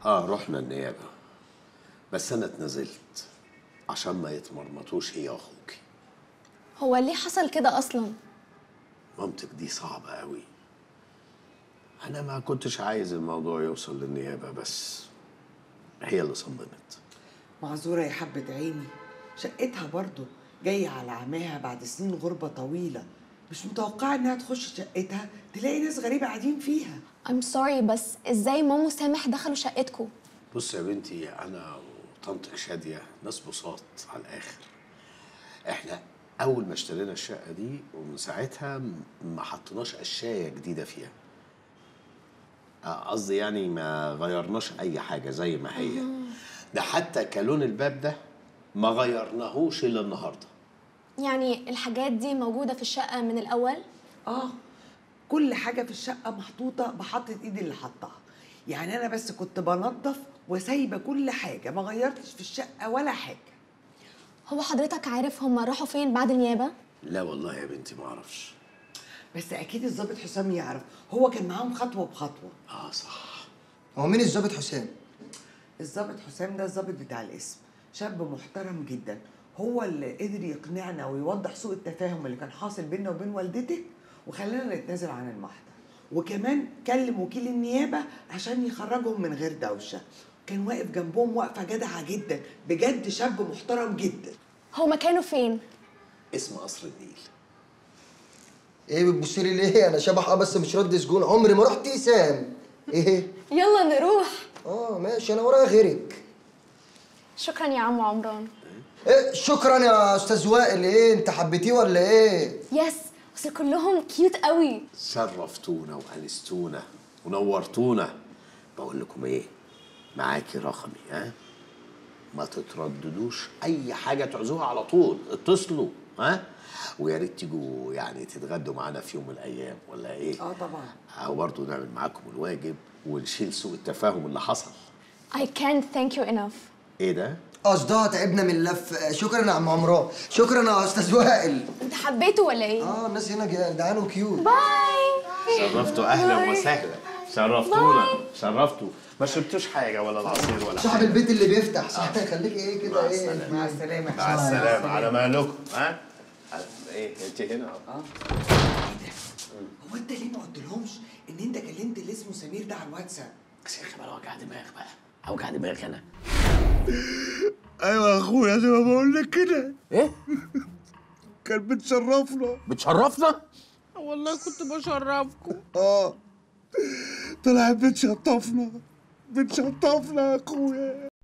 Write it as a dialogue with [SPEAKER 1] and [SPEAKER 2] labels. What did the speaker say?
[SPEAKER 1] اه رحنا النيابه بس انا اتنزلت عشان ما يتمرمطوش هي واخوكي
[SPEAKER 2] هو ليه حصل كده اصلا
[SPEAKER 1] مامتك دي صعبه قوي انا ما كنتش عايز الموضوع يوصل للنيابه بس هي اللي صممت
[SPEAKER 3] معذورة يا حبة عيني شقتها برضو جاية على عماها بعد سنين غربة طويلة مش متوقعة إنها تخش شقتها تلاقي ناس غريبة قاعدين فيها
[SPEAKER 2] I'm sorry بس ازاي ماما وسامح دخلوا شقتكم
[SPEAKER 1] بص يا بنتي انا وطنطك شاديه ناس بساط على الاخر احنا اول ما اشترينا الشقه دي ومن ساعتها م- ما حطيناش اشياء جديده فيها آه، قصدي يعني ما غيرناش اي حاجه زي ما هي ده حتى كلون الباب ده ما غيرناهوش الا النهارده
[SPEAKER 2] يعني الحاجات دي موجودة في الشقة من الأول
[SPEAKER 3] آه كل حاجة في الشقة محطوطة بحطة إيدي اللي حطها يعني أنا بس كنت بنظف وسايبة كل حاجة ما غيرتش في الشقة ولا حاجة
[SPEAKER 2] هو حضرتك عارف هما راحوا فين بعد النيابة؟
[SPEAKER 1] لا والله يا بنتي ما اعرفش
[SPEAKER 3] بس أكيد الضابط حسام يعرف هو كان معاهم خطوة بخطوة
[SPEAKER 1] اه صح
[SPEAKER 4] هو مين الظابط حسام؟
[SPEAKER 3] الضابط حسام ده الضابط بتاع الاسم شاب محترم جدا هو اللي قدر يقنعنا ويوضح سوء التفاهم اللي كان حاصل بيننا وبين والدتك وخلانا نتنازل عن المحضر وكمان كلم وكيل النيابة عشان يخرجهم من غير دوشة كان واقف جنبهم وقفة جدعة جدا بجد شاب محترم جدا
[SPEAKER 2] هو مكانه فين؟
[SPEAKER 1] اسم قصر النيل
[SPEAKER 4] ايه بتبصي لي ليه؟ انا شبح اه بس مش رد سجون عمري ما رحت سام ايه؟
[SPEAKER 2] يلا نروح
[SPEAKER 4] اه ماشي انا ورايا غيرك
[SPEAKER 2] شكرا يا عم عمران
[SPEAKER 4] ايه شكرا يا استاذ وائل ايه انت حبيتيه ولا ايه؟
[SPEAKER 2] يس بس كلهم كيوت قوي
[SPEAKER 1] شرفتونا وانستونا ونورتونا بقول لكم ايه معاكي رقمي ها ما تترددوش اي حاجه تعوزوها على طول اتصلوا ها ويا ريت تيجوا يعني تتغدوا معانا في يوم من الايام ولا ايه
[SPEAKER 3] اه طبعا
[SPEAKER 1] او برضه نعمل معاكم الواجب ونشيل سوء التفاهم اللي حصل
[SPEAKER 2] I can't thank you enough
[SPEAKER 1] ايه ده
[SPEAKER 4] قصدها تعبنا من اللف آه، شكرا يا عم عمران شكرا يا استاذ وائل
[SPEAKER 2] انت حبيته ولا ايه؟
[SPEAKER 4] اه الناس هنا جدعان وكيوت
[SPEAKER 2] باي
[SPEAKER 1] شرفتوا اهلا وسهلا شرفتونا شرفتوا ما شربتوش حاجه ولا العصير ولا
[SPEAKER 4] صاحب البيت اللي بيفتح صح خليك ايه كده
[SPEAKER 1] مع
[SPEAKER 4] ايه
[SPEAKER 1] السلامة.
[SPEAKER 3] مع السلامة
[SPEAKER 1] مع السلامه على مالكم ها ايه انت هنا
[SPEAKER 3] اه ايه ده؟ هو انت ليه ما قلتلهمش ان انت كلمت اللي اسمه سمير ده على الواتساب؟
[SPEAKER 1] بس يا اخي بقى وجع دماغ بقى اوجع دماغ انا
[SPEAKER 5] ايوه يا اخويا زي ما بقول لك كده
[SPEAKER 6] ايه
[SPEAKER 5] كان بتشرفنا
[SPEAKER 6] بتشرفنا
[SPEAKER 5] والله كنت بشرفكم اه طلعت بتشطفنا بتشطفنا يا اخويا